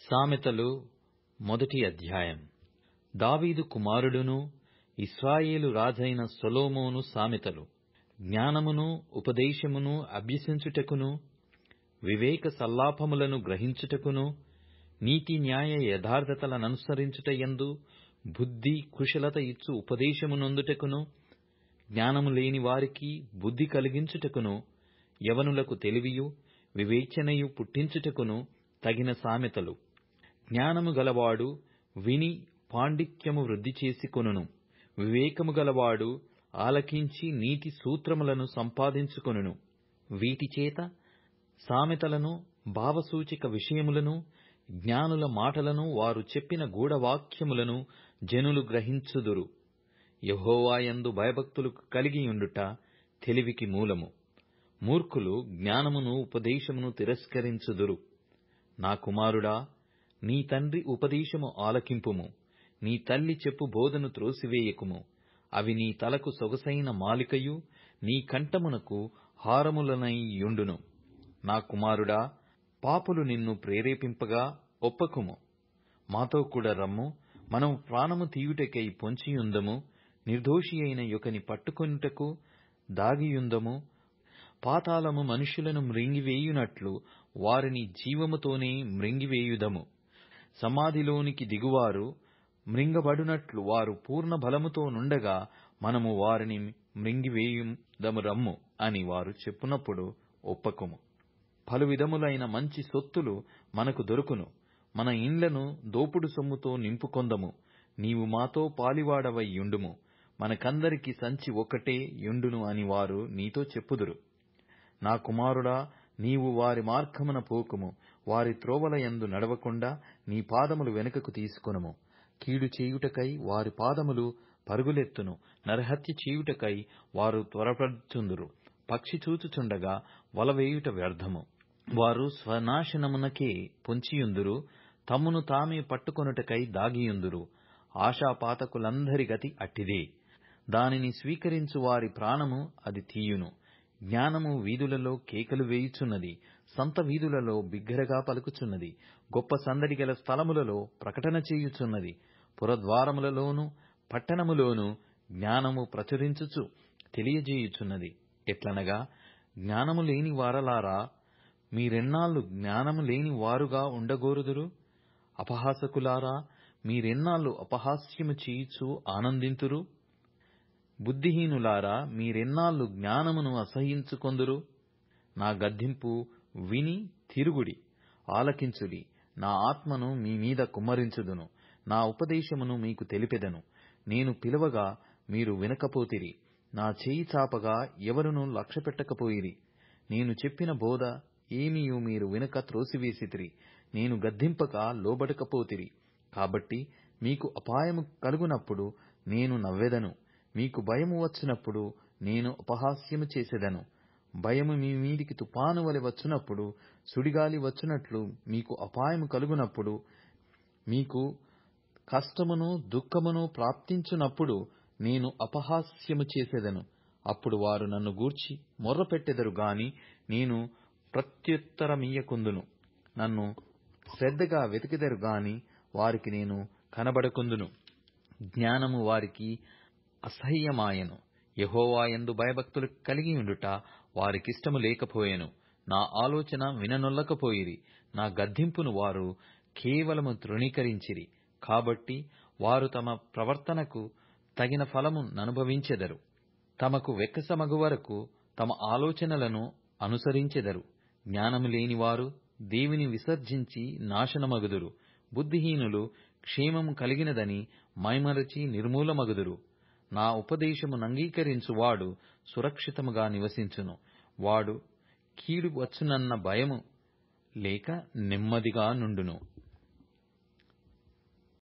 సామెతలు మొదటి అధ్యాయం దావీదు కుమారుడును ఇస్రాయేలు రాజైన సొలొమోను సామెతలు జ్ఞానమును ఉపదేశమును అభ్యసించుటకును వివేక సల్లాపములను గ్రహించుటకును నీతి న్యాయ యథార్థతలననుసరించుటయందు బుద్ధి కుశలత ఇచ్చు ఉపదేశమునొందుటకును జ్ఞానము లేని వారికి బుద్ధి కలిగించుటకును యవనులకు తెలివియు వివేచనయు పుట్టించుటకును తగిన సామెతలు జ్ఞానము గలవాడు విని పాండిత్యము వృద్ధి చేసుకొనును వివేకము గలవాడు ఆలకించి నీతి సూత్రములను సంపాదించుకొనును వీటిచేత సామెతలను భావసూచక విషయములను జ్ఞానుల మాటలను వారు చెప్పిన గూఢవాక్యములను జనులు గ్రహించుదురు యెహోవాయందు భయభక్తులు కలిగియుండుట తెలివికి మూలము మూర్ఖులు జ్ఞానమును ఉపదేశమును తిరస్కరించుదురు నా కుమారుడా నీ తండ్రి ఉపదేశము ఆలకింపుము నీ తల్లి చెప్పు బోధను త్రోసివేయకుము అవి నీ తలకు సొగసైన మాలికయు నీ కంఠమునకు హారములనై యుండును నా కుమారుడా పాపులు నిన్ను ప్రేరేపింపగా ఒప్పకుము మాతో కూడా రమ్ము మనము ప్రాణము తీయుటకై పొంచియుందము నిర్దోషి అయిన యొకని పట్టుకొనుటకు దాగియుందము పాతాళము మనుషులను మ్రింగివేయునట్లు వారిని జీవముతోనే మ్రింగివేయుదము సమాధిలోనికి దిగువారు మ్రింగబడునట్లు వారు పూర్ణ బలముతో నుండగా మనము వారిని మ్రింగివేయుదము రమ్ము అని వారు చెప్పునప్పుడు ఒప్పకుము పలు విధములైన మంచి సొత్తులు మనకు దొరుకును మన ఇండ్లను దోపుడు సొమ్ముతో నింపుకొందము నీవు మాతో పాలివాడవై యుండుము మనకందరికి సంచి ఒక్కటే యుండును అని వారు నీతో చెప్పుదురు నా కుమారుడా నీవు వారి మార్గమున పోకుము వారి త్రోవల యందు నడవకుండా నీ పాదములు వెనుకకు తీసుకొనుము కీడు చేయుటకై వారి పాదములు పరుగులెత్తును నరహత్య చేయుటకై వారు త్వరపడుచుందురు పక్షి చూచుచుండగా వలవేయుట వ్యర్థము వారు స్వనాశనమునకే పొంచియుందురు తమ్మును తామే పట్టుకొనుటకై దాగియుందురు ఆశాపాతకులందరి గతి అట్టిదే దానిని స్వీకరించు వారి ప్రాణము అది తీయును జ్ఞానము వీధులలో కేకలు వేయుచున్నది సంత వీధులలో బిగ్గరగా పలుకుచున్నది గొప్ప సందడి గల స్థలములలో ప్రకటన చేయుచున్నది పురద్వారములలోను పట్టణములోను జ్ఞానము ప్రచురించుచు తెలియజేయుచున్నది ఎట్లనగా జ్ఞానము లేని వారలారా మీరెన్నాళ్ళు జ్ఞానము లేని వారుగా ఉండగోరుదురు అపహాసకులారా మీరెన్నాళ్ళు అపహాస్యము చేయుచు ఆనందింతురు బుద్ధిహీనులారా మీరెన్నాళ్ళు జ్ఞానమును అసహించుకొందురు నా గద్దింపు విని తిరుగుడి ఆలకించుడి నా ఆత్మను మీ మీద కుమ్మరించుదును నా ఉపదేశమును మీకు తెలిపెదను నేను పిలవగా మీరు వినకపోతిరి నా చేయి చాపగా ఎవరును లక్ష్యపెట్టకపోయిరి నేను చెప్పిన బోధ ఏమియు మీరు వినక త్రోసివేసితిరి నేను గద్దింపక లోబడకపోతిరి కాబట్టి మీకు అపాయము కలుగునప్పుడు నేను నవ్వెదను మీకు భయము వచ్చినప్పుడు నేను అపహాస్యము చేసేదను భయము మీ మీదికి తుపాను వలె వచ్చునప్పుడు సుడిగాలి వచ్చునట్లు మీకు అపాయము కలుగునప్పుడు మీకు కష్టమును దుఃఖమును ప్రాప్తించునప్పుడు నేను అపహాస్యము చేసేదను అప్పుడు వారు నన్ను గూర్చి మొర్రపెట్టెదరు గాని నేను ప్రత్యుత్తరమియ్యకుందును నన్ను శ్రద్ధగా వెతికెదరు గాని వారికి నేను కనబడకుందును జ్ఞానము వారికి అసహ్యమాయను యహోవాయందు భయభక్తులు కలిగి ఉండుట వారికిష్టము లేకపోయెను నా ఆలోచన విననొల్లకపోయిరి నా గద్దింపును వారు కేవలము తృణీకరించిరి కాబట్టి వారు తమ ప్రవర్తనకు తగిన ఫలము ననుభవించెదరు తమకు వెక్కసమగు వరకు తమ ఆలోచనలను అనుసరించెదరు జ్ఞానము లేనివారు దేవిని విసర్జించి నాశనమగుదురు బుద్ధిహీనులు క్షేమము కలిగినదని మైమరచి నిర్మూలమగుదురు నా ఉపదేశము నంగీకరించువాడు సురక్షితముగా నివసించును వాడు కీడు వచ్చునన్న భయము లేక నెమ్మదిగా నుండును